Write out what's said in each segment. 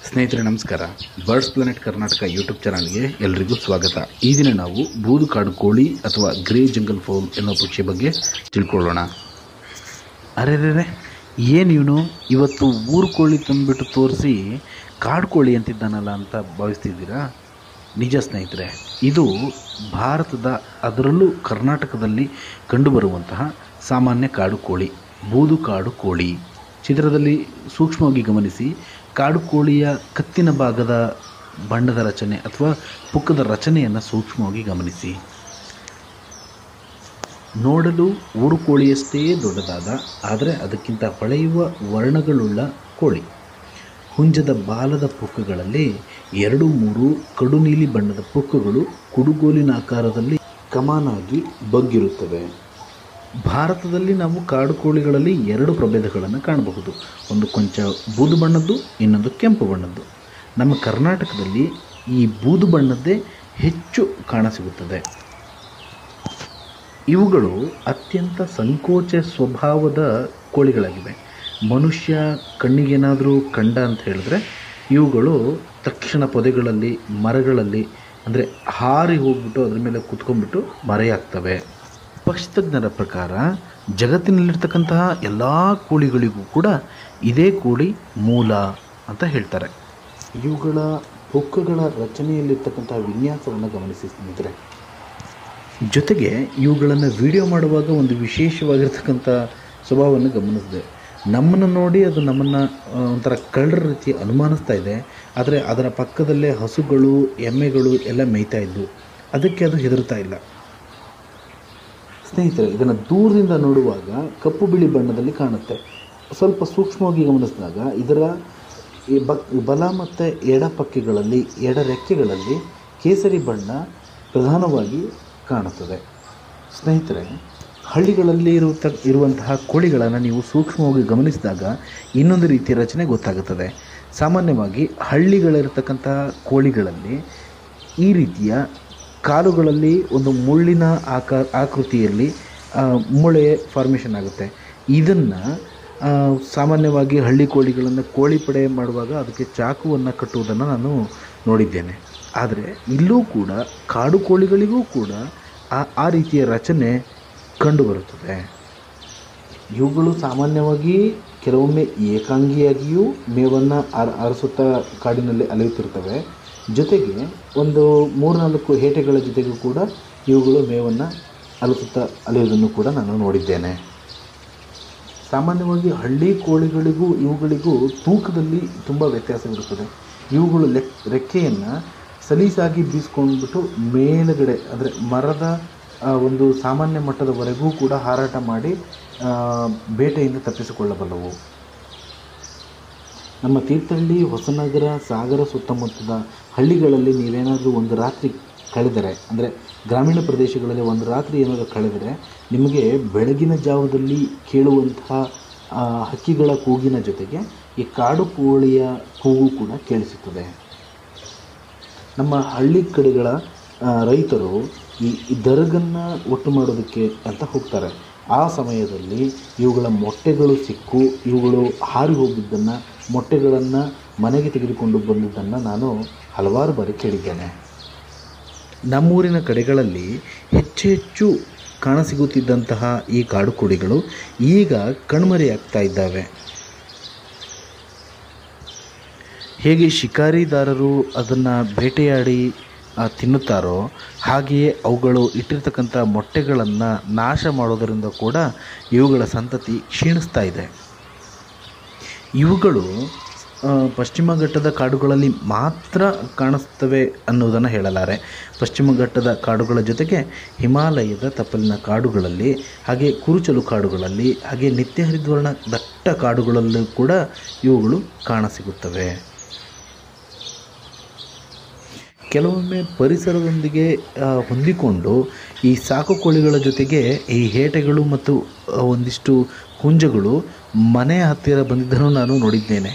ಸ್ನೇಹಿತರೆ ನಮಸ್ಕಾರ birds planet Karnataka YouTube ಚಾನಲ್ಗೆ ಎಲ್ರಿಗೂ ಸ್ವಾಗತ ಈ ದಿನ ನಾವು ಬೂದು ಕಾಡು ಕೋಳಿ ಅಥವಾ ಗ್ರೇ ಜಂಗಲ್ ಫೌಲ್ ಎನ್ನೋ ಪಕ್ಷಿ ಬಗ್ಗೆ ತಿಳ್ಕೊಳ್ಳೋಣ ಅರೆ ಏನು ಇವನು ಇವತ್ತು ಊರು ಕೋಳಿ ತಂದುಬಿಟ್ಟು ತೋರಿಸಿ ಕಾಡು ಕೋಳಿ ಅಂತಿದ್ದಾನಲ್ಲ ಅಂತ ಭಾವಿಸ್ತಿದ್ದೀರಾ ನಿಜ ಸ್ನೇಹಿತರೆ ಇದು ಭಾರತದ ಅದರಲ್ಲೂ ಕರ್ನಾಟಕದಲ್ಲಿ ಕಂಡುಬರುವಂತಹ ಸಾಮಾನ್ಯ ಕಾಡು ಕೋಳಿ ಬೂದು ಕಾಡು ಕೋಳಿ ಚಿತ್ರದಲ್ಲಿ ಸೂಕ್ಷ್ಮವಾಗಿ ಗಮನಿಸಿ ಕಾಡು ಕೋಳಿಯ ಕತ್ತಿನ ಭಾಗದ ಬಣ್ಣದ ರಚನೆ ಅಥವಾ ಪುಕ್ಕದ ರಚನೆಯನ್ನು ಸೂಕ್ಷ್ಮವಾಗಿ ಗಮನಿಸಿ ನೋಡಲು ಊರು ಕೋಳಿಯಷ್ಟೇ ದೊಡ್ಡದಾದ ಆದರೆ ಅದಕ್ಕಿಂತ ಹೊಳೆಯುವ ವರ್ಣಗಳುಳ್ಳ ಕೋಳಿ ಹುಂಜದ ಬಾಲದ ಪುಕ್ಕಗಳಲ್ಲಿ ಎರಡು ಮೂರು ಕಡು ನೀಲಿ ಬಣ್ಣದ ಪುಕ್ಕಗಳು ಕುಡುಗೋಲಿನ ಆಕಾರದಲ್ಲಿ ಕಮಾನಾಗಿ ಬಗ್ಗಿರುತ್ತವೆ ಭಾರತದಲ್ಲಿ ನಾವು ಕಾಡು ಕೋಳಿಗಳಲ್ಲಿ ಎರಡು ಪ್ರಭೇದಗಳನ್ನು ಕಾಣಬಹುದು ಒಂದು ಕೊಂಚ ಬೂದು ಬಣ್ಣದ್ದು ಇನ್ನೊಂದು ಕೆಂಪು ಬಣ್ಣದ್ದು ನಮ್ಮ ಕರ್ನಾಟಕದಲ್ಲಿ ಈ ಬೂದು ಬಣ್ಣದ್ದೇ ಹೆಚ್ಚು ಕಾಣಸಿಗುತ್ತದೆ ಇವುಗಳು ಅತ್ಯಂತ ಸಂಕೋಚ ಸ್ವಭಾವದ ಕೋಳಿಗಳಾಗಿವೆ ಮನುಷ್ಯ ಕಣ್ಣಿಗೇನಾದರೂ ಕಂಡ ಅಂತ ಹೇಳಿದ್ರೆ ಇವುಗಳು ತಕ್ಷಣ ಪೊದೆಗಳಲ್ಲಿ ಮರಗಳಲ್ಲಿ ಅಂದರೆ ಹಾರಿ ಹೋಗ್ಬಿಟ್ಟು ಅದ್ರ ಮೇಲೆ ಕುತ್ಕೊಂಡ್ಬಿಟ್ಟು ಮರೆಯಾಗ್ತವೆ ಪಕ್ಷಿತಜ್ಞರ ಪ್ರಕಾರ ಜಗತ್ತಿನಲ್ಲಿರ್ತಕ್ಕಂತಹ ಎಲ್ಲ ಕೋಳಿಗಳಿಗೂ ಕೂಡ ಇದೇ ಕೋಳಿ ಮೂಲ ಅಂತ ಹೇಳ್ತಾರೆ ಇವುಗಳ ಪುಕ್ಕಗಳ ರಚನೆಯಲ್ಲಿರ್ತಕ್ಕಂತಹ ವಿನ್ಯಾಸವನ್ನು ಗಮನಿಸಿ ಸ್ನೇಹಿತರೆ ಜೊತೆಗೆ ಇವುಗಳನ್ನು ವಿಡಿಯೋ ಮಾಡುವಾಗ ಒಂದು ವಿಶೇಷವಾಗಿರ್ತಕ್ಕಂಥ ಸ್ವಭಾವವನ್ನು ಗಮನಿಸಿದೆ ನಮ್ಮನ್ನು ನೋಡಿ ಅದು ನಮ್ಮನ್ನು ಒಂಥರ ಕಳ್ಳರ ರೀತಿ ಅನುಮಾನಿಸ್ತಾ ಇದೆ ಆದರೆ ಅದರ ಪಕ್ಕದಲ್ಲೇ ಹಸುಗಳು ಎಮ್ಮೆಗಳು ಎಲ್ಲ ಮೇಯ್ತಾ ಇದ್ವು ಅದಕ್ಕೆ ಅದು ಹೆದರ್ತಾ ಇಲ್ಲ ಸ್ನೇಹಿತರೆ ಇದನ್ನು ದೂರದಿಂದ ನೋಡುವಾಗ ಕಪ್ಪು ಬಿಳಿ ಬಣ್ಣದಲ್ಲಿ ಕಾಣುತ್ತೆ ಸ್ವಲ್ಪ ಸೂಕ್ಷ್ಮವಾಗಿ ಗಮನಿಸಿದಾಗ ಇದರ ಈ ಬಕ್ ಬಲ ಮತ್ತು ಎಡ ಪಕ್ಕೆಗಳಲ್ಲಿ ಎಡ ರೆಕ್ಕೆಗಳಲ್ಲಿ ಕೇಸರಿ ಬಣ್ಣ ಪ್ರಧಾನವಾಗಿ ಕಾಣುತ್ತದೆ ಸ್ನೇಹಿತರೆ ಹಳ್ಳಿಗಳಲ್ಲಿ ಇರುತ್ತ ಇರುವಂತಹ ಕೋಳಿಗಳನ್ನು ನೀವು ಸೂಕ್ಷ್ಮವಾಗಿ ಗಮನಿಸಿದಾಗ ಇನ್ನೊಂದು ರೀತಿಯ ರಚನೆ ಗೊತ್ತಾಗುತ್ತದೆ ಸಾಮಾನ್ಯವಾಗಿ ಹಳ್ಳಿಗಳಿರ್ತಕ್ಕಂತಹ ಕೋಳಿಗಳಲ್ಲಿ ಈ ರೀತಿಯ ಕಾಲುಗಳಲ್ಲಿ ಒಂದು ಮುಳ್ಳಿನ ಆಕಾರ ಆಕೃತಿಯಲ್ಲಿ ಆ, ಮೂಳೆ ಫಾರ್ಮೇಷನ್ ಆಗುತ್ತೆ ಇದನ್ನು ಸಾಮಾನ್ಯವಾಗಿ ಹಳ್ಳಿ ಕೋಳಿಗಳನ್ನು ಕೋಳಿ ಪಡೆ ಮಾಡುವಾಗ ಅದಕ್ಕೆ ಚಾಕುವನ್ನು ಕಟ್ಟುವುದನ್ನು ನಾನು ನೋಡಿದ್ದೇನೆ ಆದರೆ ಇಲ್ಲೂ ಕೂಡ ಕಾಡು ಕೋಳಿಗಳಿಗೂ ಕೂಡ ಆ ಆ ರೀತಿಯ ರಚನೆ ಕಂಡುಬರುತ್ತದೆ ಇವುಗಳು ಸಾಮಾನ್ಯವಾಗಿ ಕೆಲವೊಮ್ಮೆ ಏಕಾಂಗಿಯಾಗಿಯೂ ಮೇವನ್ನು ಅರ ಅರಸುತ್ತಾ ಕಾಡಿನಲ್ಲಿ ಅಲೆಯುತ್ತಿರ್ತವೆ ಜೊತೆಗೆ ಒಂದು ಮೂರ್ನಾಲ್ಕು ಹೇಟೆಗಳ ಜೊತೆಗೂ ಕೂಡ ಇವುಗಳು ಮೇವನ್ನು ಅಲಸುತ್ತಾ ಅಲೆಯುವುದನ್ನು ಕೂಡ ನಾನು ನೋಡಿದ್ದೇನೆ ಸಾಮಾನ್ಯವಾಗಿ ಹಳ್ಳಿ ಕೋಳಿಗಳಿಗೂ ಇವುಗಳಿಗೂ ತೂಕದಲ್ಲಿ ತುಂಬ ವ್ಯತ್ಯಾಸವಿರುತ್ತದೆ ಇವುಗಳು ಲೆಕ್ ರೆಕ್ಕೆಯನ್ನು ಸಲೀಸಾಗಿ ಬೀಸ್ಕೊಂಡ್ಬಿಟ್ಟು ಮೇಲುಗಡೆ ಅಂದರೆ ಮರದ ಆ, ಒಂದು ಸಾಮಾನ್ಯ ಮಟ್ಟದವರೆಗೂ ಕೂಡ ಹಾರಾಟ ಮಾಡಿ ಆ, ಬೇಟೆಯಿಂದ ತಪ್ಪಿಸಿಕೊಳ್ಳಬಲ್ಲವು ನಮ್ಮ ತೀರ್ಥಹಳ್ಳಿ ಹೊಸನಗರ ಸಾಗರ ಸುತ್ತಮುತ್ತದ ಹಳ್ಳಿಗಳಲ್ಲಿ ನೀವೇನಾದರೂ ಒಂದು ರಾತ್ರಿ ಕಳೆದರೆ ಅಂದರೆ ಗ್ರಾಮೀಣ ಪ್ರದೇಶಗಳಲ್ಲಿ ಒಂದು ರಾತ್ರಿ ಏನಾದರೂ ಕಳೆದರೆ ನಿಮಗೆ ಬೆಳಗಿನ ಜಾವದಲ್ಲಿ ಕೇಳುವಂತಹ ಆ, ಹಕ್ಕಿಗಳ ಕೂಗಿನ ಜೊತೆಗೆ ಈ ಕಾಡು ಕೋಳಿಯ ಕೂಗು ಕೂಡ ಕೇಳಿಸುತ್ತದೆ ನಮ್ಮ ಹಳ್ಳಿ ಕಡೆಗಳ ಆ, ರೈತರು ಈ ಈ ದರಗನ್ನು ಒಟ್ಟು ಮಾಡೋದಕ್ಕೆ ಅಂತ ಹೋಗ್ತಾರೆ ಆ ಸಮಯದಲ್ಲಿ ಇವುಗಳ ಮೊಟ್ಟೆಗಳು ಸಿಕ್ಕು ಇವುಗಳು ಹಾರಿ ಹೋಗಿದ್ದನ್ನು ಮೊಟ್ಟೆಗಳನ್ನು ಮನೆಗೆ ತೆಗೆದುಕೊಂಡು ಬಂದಿದ್ದನ್ನು ನಾನು ಹಲವಾರು ಬಾರಿ ಕೇಳಿದ್ದೇನೆ ನಮ್ಮೂರಿನ ಕಡೆಗಳಲ್ಲಿ ಹೆಚ್ಚು ಹೆಚ್ಚು ಕಾಣಸಿಗುತ್ತಿದ್ದಂತಹ ಈ ಕಾಡು ಕೋಳಿಗಳು ಈಗ ಕಣ್ಮರೆಯಾಗ್ತಾ ಇದ್ದಾವೆ ಹೇಗೆ ಶಿಕಾರಿದಾರರು ಅದನ್ನು ಬೇಟೆಯಾಡಿ ಆ, ತಿನ್ನುತ್ತಾರೋ ಹಾಗೆಯೇ ಅವುಗಳು ಇಟ್ಟಿರ್ತಕ್ಕಂಥ ಮೊಟ್ಟೆಗಳನ್ನು ನಾಶ ಮಾಡೋದರಿಂದ ಕೂಡ ಇವುಗಳ ಸಂತತಿ ಕ್ಷೀಣಿಸ್ತಾ ಇದೆ ಇವುಗಳು ಆ, ಪಶ್ಚಿಮ ಘಟ್ಟದ ಕಾಡುಗಳಲ್ಲಿ ಮಾತ್ರ ಕಾಣಿಸ್ತವೆ ಅನ್ನೋದನ್ನು ಹೇಳಲಾರೆ ಪಶ್ಚಿಮ ಘಟ್ಟದ ಕಾಡುಗಳ ಜೊತೆಗೆ ಹಿಮಾಲಯದ ತಪ್ಪಲಿನ ಕಾಡುಗಳಲ್ಲಿ ಹಾಗೆ ಕುರುಚಲು ಕಾಡುಗಳಲ್ಲಿ ಹಾಗೆ ನಿತ್ಯ ಹರಿದ್ವರ್ಣ ದಟ್ಟ ಕಾಡುಗಳಲ್ಲೂ ಕೂಡ ಇವುಗಳು ಕಾಣಸಿಗುತ್ತವೆ ಕೆಲವೊಮ್ಮೆ ಪರಿಸರದೊಂದಿಗೆ ಆ, ಹೊಂದಿಕೊಂಡು ಈ ಸಾಕು ಕೋಳಿಗಳ ಜೊತೆಗೆ ಈ ಹೇಟೆಗಳು ಮತ್ತು ಆ, ಒಂದಿಷ್ಟು ಹುಂಜಗಳು ಮನೆಯ ಹತ್ತಿರ ಬಂದಿದ್ದನ್ನು ನಾನು ನೋಡಿದ್ದೇನೆ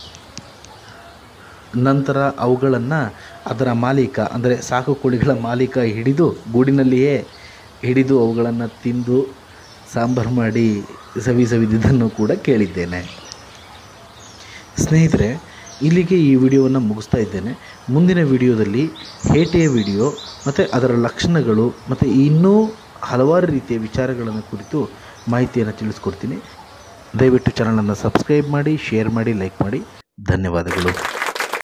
ನಂತರ ಅವುಗಳನ್ನು ಅದರ ಮಾಲೀಕ ಅಂದರೆ ಸಾಕು ಕೋಳಿಗಳ ಮಾಲೀಕ ಹಿಡಿದು ಗೂಡಿನಲ್ಲಿಯೇ ಹಿಡಿದು ಅವುಗಳನ್ನು ತಿಂದು ಸಾಂಬಾರು ಮಾಡಿ ಸವಿ ಸವಿದಿದ್ದನ್ನು ಕೂಡ ಕೇಳಿದ್ದೇನೆ ಸ್ನೇಹಿತರೆ ಇಲ್ಲಿಗೆ ಈ ವಿಡಿಯೋವನ್ನು ಮುಗಿಸ್ತಾ ಇದ್ದೇನೆ ಮುಂದಿನ ವಿಡಿಯೋದಲ್ಲಿ ಹೇಟೆಯ ವಿಡಿಯೋ ಮತ್ತು ಅದರ ಲಕ್ಷಣಗಳು ಮತ್ತು ಇನ್ನೂ ಹಲವಾರು ರೀತಿಯ ವಿಚಾರಗಳನ್ನು ಕುರಿತು ಮಾಹಿತಿಯನ್ನು ತಿಳಿಸ್ಕೊಡ್ತೀನಿ ದಯವಿಟ್ಟು ಚಾನಲನ್ನು ಸಬ್ಸ್ಕ್ರೈಬ್ ಮಾಡಿ ಶೇರ್ ಮಾಡಿ ಲೈಕ್ ಮಾಡಿ ಧನ್ಯವಾದಗಳು